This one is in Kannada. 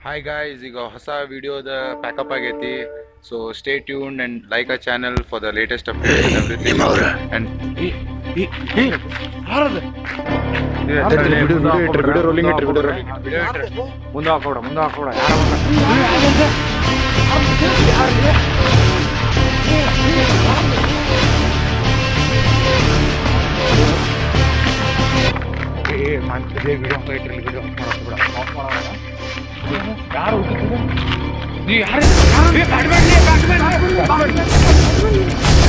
ಹಾಯ್ ಗಾಯ್ಸ್ ಈಗ ಹೊಸ ವಿಡಿಯೋದ ಪ್ಯಾಕಪ್ ಆಗೈತಿ so stay tune and like a channel for the latest updates and everything and video rolling ಇಟ್ರಿ ವಿಡಿಯೋ ರೋಲಿಂಗ್ ಮುಂದೆ ಹಾಕೋಡ ಮುಂದೆ ಹಾಕೋಡ ಯಾರ ಏ ಮಾಡ್ತಿದ್ದೆ ವಿಡಿಯೋ ಇಟ್ರಿ ವಿಡಿಯೋ ಮಾಡಕ್ ಬಿಡ ಆಫ್ ಮಾಡೋಣ ಯಾರು ಹುಟ್ಟಿದ್ರು ನೀವು ಯಾರು ಏ, ಬ್ಯಾಟ್ ಬ್ಯಾಟ್ ಲೇ, ಬ್ಯಾಟ್ ಬ್ಯಾಟ್, ಬ್ಯಾಟ್ ಬ್ಯಾಟ್.